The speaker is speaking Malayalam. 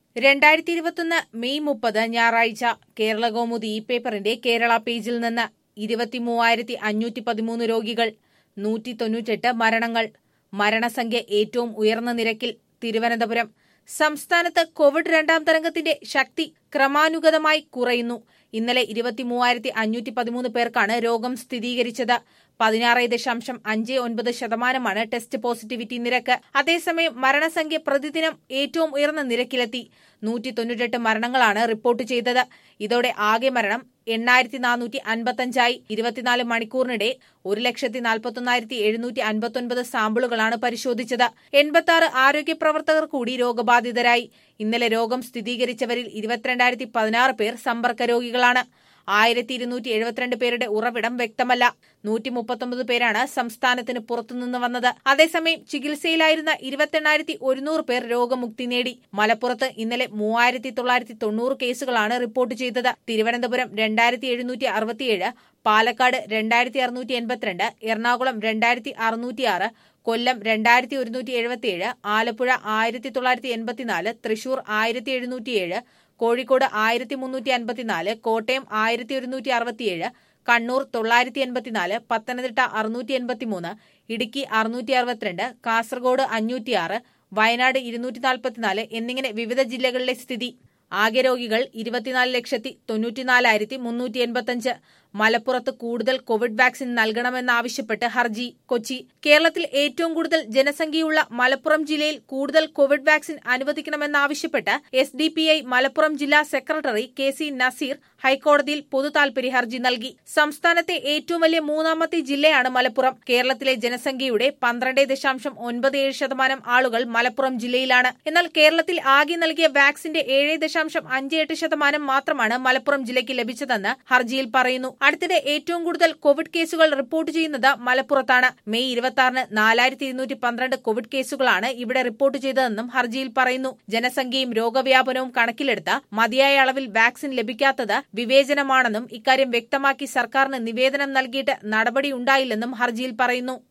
രണ്ടായിരത്തി ഇരുപത്തൊന്ന് മെയ് മുപ്പത് ഞായറാഴ്ച കേരള കൗമുദി ഇ പേപ്പറിന്റെ കേരള പേജിൽ നിന്ന് ഇരുപത്തിമൂവായിരത്തി അഞ്ഞൂറ്റി പതിമൂന്ന് രോഗികൾ നൂറ്റി തൊണ്ണൂറ്റെട്ട് മരണങ്ങൾ മരണസംഖ്യ ഏറ്റവും ഉയർന്ന നിരക്കിൽ തിരുവനന്തപുരം സംസ്ഥാനത്ത് കോവിഡ് രണ്ടാം തരംഗത്തിന്റെ ശക്തി ക്രമാനുഗതമായി കുറയുന്നു ഇന്നലെ ഇരുപത്തിമൂവായിരത്തി അഞ്ഞൂറ്റി പതിമൂന്ന് പേർക്കാണ് രോഗം സ്ഥിരീകരിച്ചത് പതിനാറ് ദശാംശം അഞ്ച് ഒൻപത് ശതമാനമാണ് ടെസ്റ്റ് പോസിറ്റിവിറ്റി നിരക്ക് അതേസമയം മരണസംഖ്യ പ്രതിദിനം ഏറ്റവും ഉയർന്ന നിരക്കിലെത്തി നൂറ്റി തൊണ്ണൂറ്റെട്ട് മരണങ്ങളാണ് റിപ്പോർട്ട് ചെയ്തത് ഇതോടെ ആകെ മരണം എണ്ണായിരത്തി നാനൂറ്റി അൻപത്തഞ്ചായി ഇരുപത്തിനാല് മണിക്കൂറിനിടെ ഒരു ലക്ഷത്തി നാൽപ്പത്തൊന്നായിരത്തി എഴുന്നൂറ്റി അൻപത്തൊൻപത് സാമ്പിളുകളാണ് പരിശോധിച്ചത് എൺപത്തി ആറ് ആരോഗ്യ പ്രവർത്തകർ കൂടി രോഗബാധിതരായി ഇന്നലെ രോഗം സ്ഥിരീകരിച്ചവരിൽ ഇരുപത്തിരണ്ടായിരത്തി പതിനാറ് പേർ സമ്പർക്ക രോഗികളാണ് ആയിരത്തി ഇരുന്നൂറ്റി എഴുപത്തിരണ്ട് പേരുടെ ഉറവിടം വ്യക്തമല്ല നൂറ്റി മുപ്പത്തൊമ്പത് പേരാണ് സംസ്ഥാനത്തിന് പുറത്തുനിന്ന് വന്നത് അതേസമയം ചികിത്സയിലായിരുന്ന ഇരുപത്തെണ്ണായിരത്തി ഒരുന്നൂറ് പേർ രോഗമുക്തി നേടി മലപ്പുറത്ത് ഇന്നലെ മൂവായിരത്തി തൊള്ളായിരത്തി തൊണ്ണൂറ് കേസുകളാണ് റിപ്പോർട്ട് ചെയ്തത് തിരുവനന്തപുരം രണ്ടായിരത്തി എഴുന്നൂറ്റി അറുപത്തിയേഴ് പാലക്കാട് രണ്ടായിരത്തി അറുന്നൂറ്റി എൺപത്തിരണ്ട് എറണാകുളം രണ്ടായിരത്തി അറുന്നൂറ്റിയാറ് കൊല്ലം രണ്ടായിരത്തി ഒരുന്നൂറ്റി എഴുപത്തിയേഴ് ആലപ്പുഴ ആയിരത്തി തൊള്ളായിരത്തി എൺപത്തിനാല് തൃശൂർ ആയിരത്തി എഴുന്നൂറ്റിയേഴ് കോഴിക്കോട് ആയിരത്തി മുന്നൂറ്റി അൻപത്തിനാല് കോട്ടയം ആയിരത്തി ഒരുന്നൂറ്റി അറുപത്തിയേഴ് കണ്ണൂർ തൊള്ളായിരത്തി എൺപത്തിനാല് പത്തനംതിട്ട അറുന്നൂറ്റി എൺപത്തിമൂന്ന് ഇടുക്കി അറുന്നൂറ്റി അറുപത്തിരണ്ട് കാസർഗോഡ് അഞ്ഞൂറ്റിയാറ് വയനാട് ഇരുന്നൂറ്റി നാൽപ്പത്തിനാല് എന്നിങ്ങനെ വിവിധ ജില്ലകളിലെ സ്ഥിതി ആകെ രോഗികൾ ഇരുപത്തിനാല് ലക്ഷത്തി തൊണ്ണൂറ്റിനാലായിരത്തി മുന്നൂറ്റി എൺപത്തഞ്ച് മലപ്പുറത്ത് കൂടുതൽ കോവിഡ് വാക്സിൻ നൽകണമെന്നാവശ്യപ്പെട്ട് ഹർജി കൊച്ചി കേരളത്തിൽ ഏറ്റവും കൂടുതൽ ജനസംഖ്യയുള്ള മലപ്പുറം ജില്ലയിൽ കൂടുതൽ കോവിഡ് വാക്സിൻ അനുവദിക്കണമെന്നാവശ്യപ്പെട്ട് S D P I Malappuram ജില്ലാ സെക്രട്ടറി കെ സി നസീർ ഹൈക്കോടതിയിൽ പൊതുതാൽപര്യ ഹർജി നൽകി സംസ്ഥാനത്തെ ഏറ്റവും വലിയ മൂന്നാമത്തെ ജില്ലയാണ് മലപ്പുറം കേരളത്തിലെ ജനസംഖ്യയുടെ പന്ത്രണ്ട് ദശാംശം ഒൻപത് ഏഴ് ശതമാനം ആളുകൾ മലപ്പുറം ജില്ലയിലാണ് എന്നാൽ കേരളത്തിൽ ആകെ നൽകിയ വാക്സിന്റെ ഏഴ് ദശാംശം അഞ്ച് എട്ട് ശതമാനം മാത്രമാണ് മലപ്പുറം ജില്ലയ്ക്ക് ലഭിച്ചതെന്ന് ഹർജിയിൽ പറയുന്നു അടുത്തിടെ ഏറ്റവും കൂടുതൽ കോവിഡ് കേസുകൾ റിപ്പോർട്ട് ചെയ്യുന്നത് മലപ്പുറത്താണ് മെയ് ഇരുപത്തി ആറിന് നാലായിരത്തി ഇരുന്നൂറ്റി പന്ത്രണ്ട് കോവിഡ് കേസുകളാണ് ഇവിടെ റിപ്പോർട്ട് ചെയ്തതെന്നും ഹർജിയിൽ പറയുന്നു ജനസംഖ്യയും രോഗവ്യാപനവും കണക്കിലെടുത്ത് മതിയായ അളവിൽ വാക്സിൻ ലഭിക്കാത്തത് വിവേചനമാണെന്നും ഇക്കാര്യം വ്യക്തമാക്കി സർക്കാരിന് നിവേദനം നൽകിയിട്ട് നടപടിയുണ്ടായില്ലെന്നും ഹർജിയിൽ പറയുന്നു